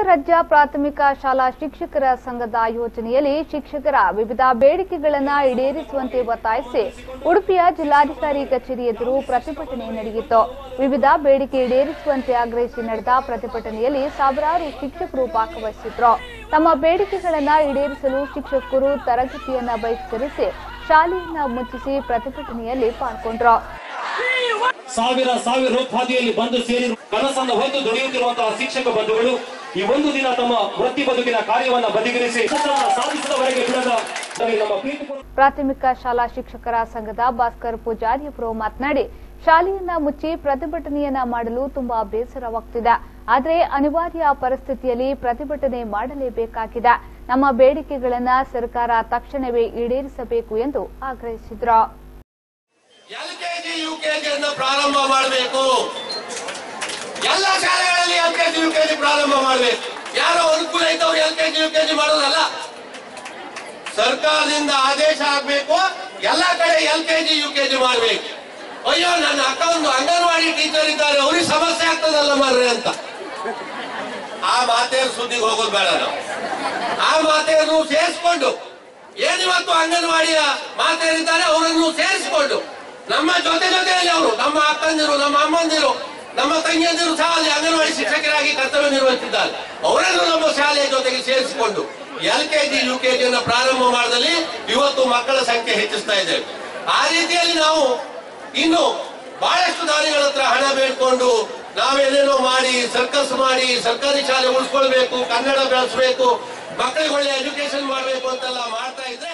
ರಾಜ್ಯ ಪ್ರಾಥಮಿಕ ಶಾಲಾ ಶಿಕ್ಷಕರ ಸಂಘದ ಯೋಜನೆಯಲ್ಲಿ ಶಿಕ್ಷಕರ ವಿವಿಧ ಬೇಡಿಕೆಗಳನ್ನು ಈಡೇರಿಸುವಂತೆ ಒತ್ತಾಯಿಸಿ ಉಡುಪಿಯ ಜಿಲ್ಲಾಧಿಕಾರಿ ಕಚೇರಿ ಎದುರು ಪ್ರತಿಭಟನೆ ನಡೆಯಿತು ವಿವಿಧ ಬೇಡಿಕೆ ಈಡೇರಿಸುವಂತೆ ಆಗ್ರಹಿಸಿ ನಡೆದ ಪ್ರತಿಭಟನೆಯಲ್ಲಿ ಸಾವಿರಾರು ಶಿಕ್ಷಕರು ಭಾಗವಹಿಸಿದ್ರು ತಮ್ಮ ಬೇಡಿಕೆಗಳನ್ನು ಈಡೇರಿಸಲು ಶಿಕ್ಷಕರು ತರಗತಿಯನ್ನ ಬಹಿಷ್ಕರಿಸಿ ಶಾಲೆಯನ್ನ ಮುಚ್ಚಿಸಿ ಪ್ರತಿಭಟನೆಯಲ್ಲಿ ಪಾಲ್ಗೊಂಡ್ರು ಸಾವಿರ ಸಾವಿರ ರೂಪಾಯಿಯಲ್ಲಿ ಬಂದು ಸೇರಿ ಕನಸನ್ನು ಹೊತ್ತು ದುಡಿಯುತ್ತಿರುವಂತಹ ಶಿಕ್ಷಕ ಬಂಧುಗಳು ಈ ಒಂದು ದಿನ ತಮ್ಮ ವೃತ್ತಿ ಬದುಕಿನ ಕಾರ್ಯವನ್ನ ಬದಿಗಿರಿಸಿ ಯಶಸ್ಸನ್ನ ಸಾಧಿಸಿದವರೆಗೆ ಬಿಡದ ನಮ್ಮ ಪ್ರೀತಿಪೂರ್ಣ ಪ್ರಾಥಮಿಕ ಶಾಲಾ ಶಿಕ್ಷಕರ ಸಂಘದ ಭಾಸ್ಕರ್ ಪೂಜಾರಿ ಅವರು ಮಾತನಾಡಿ ಶಾಲೆಯನ್ನ ಮುಚ್ಚಿ ಪ್ರತಿಭಟನೆಯನ್ನ ಮಾಡಲು ತುಂಬಾ ಬೇಸರವಾಗ್ತಿದೆ ಆದರೆ ಅನಿವಾರ್ಯ ಪರಿಸ್ಥಿತಿಯಲ್ಲಿ ಪ್ರತಿಭಟನೆ ಮಾಡಲೇಬೇಕಾಗಿದೆ ನಮ್ಮ ಬೇಡಿಕೆಗಳನ್ನ ಸರ್ಕಾರ ತಕ್ಷಣವೇ ಈಡೇರಿಸಬೇಕು ಎಂದು ಆಗ್ರಹಿಸಿದರು ಎಲ್ ಕೆಜಿ ಯು ಕೆಜಿಯನ್ನು ಪ್ರಾರಂಭ ಮಾಡಬೇಕು ಎಲ್ಲ ಶಾಲೆಗಳಲ್ಲಿ ಎಲ್ ಕೆಜಿ ಯು ಕೆಜಿ ಪ್ರಾರಂಭ ಮಾಡಬೇಕು ಯಾರೋ ಅನುಕೂಲ ಇದ್ದವ್ರು ಎಲ್ ಕೆಜಿ ಯು ಕೆಜಿ ಮಾಡೋದಲ್ಲ ಸರ್ಕಾರದಿಂದ ಆದೇಶ ಆಗ್ಬೇಕು ಎಲ್ಲ ಕಡೆ ಎಲ್ ಕೆಜಿ ಯು ಕೆಜಿ ಮಾಡ್ಬೇಕು ಅಯ್ಯೋ ನನ್ನ ಅಕ್ಕ ಒಂದು ಅಂಗನವಾಡಿ ಟೀಚರ್ ಇದ್ದಾರೆ ಅವ್ರಿಗೆ ಸಮಸ್ಯೆ ಆಗ್ತದಲ್ಲ ಮಾರ್ರೆ ಅಂತ ಆ ಮಾತೇನು ಸುದ್ದಿಗೆ ಹೋಗೋದು ಬೇಡ ನಾವು ಆ ಮಾತೇನು ಸೇರಿಸ್ಕೊಂಡು ಏನಿವತ್ತು ಅಂಗನವಾಡಿಯ ಮಾತೇನಿದ್ದಾರೆ ಅವರನ್ನು ಸೇರಿಸಿಕೊಂಡು ನಮ್ಮ ಜೊತೆ ಜೊತೆಯಲ್ಲಿ ಅವರು ನಮ್ಮ ಅಕ್ಕಂದಿರು ನಮ್ಮ ಅಮ್ಮಂದಿರು ನಮ್ಮ ತಂಗಿಯಂದಿರು ಸಹ ಅಲ್ಲಿ ಅಂಗನವಾಡಿ ಶಿಕ್ಷಕರಾಗಿ ಕರ್ತವ್ಯ ನಿರ್ವಹಿಸಿದ್ದಾರೆ ಅವರನ್ನು ನಮ್ಮ ಶಾಲೆಯ ಜೊತೆಗೆ ಸೇರಿಸಿಕೊಂಡು L K G U K ಜಿಯನ್ನು ಪ್ರಾರಂಭ ಮಾಡದಲ್ಲಿ ಇವತ್ತು ಮಕ್ಕಳ ಸಂಖ್ಯೆ ಹೆಚ್ಚಿಸ್ತಾ ಇದ್ದೇವೆ ಆ ರೀತಿಯಲ್ಲಿ ನಾವು ಇನ್ನು ಬಹಳಷ್ಟು ದಾನಿಗಳ ಹತ್ರ ಹಣ ಬೇಡ್ಕೊಂಡು ನಾವೇನೇನೋ ಮಾಡಿ ಸರ್ಕಸ್ ಮಾಡಿ ಸರ್ಕಾರಿ ಶಾಲೆ ಉಳಿಸ್ಕೊಳ್ಬೇಕು ಕನ್ನಡ ಬೆಳೆಸ್ಬೇಕು ಮಕ್ಕಳಿಗೆ ಒಳ್ಳೆ ಎಜುಕೇಶನ್ ಮಾಡಬೇಕು ಅಂತೆಲ್ಲ ಮಾಡ್ತಾ ಇದ್ರೆ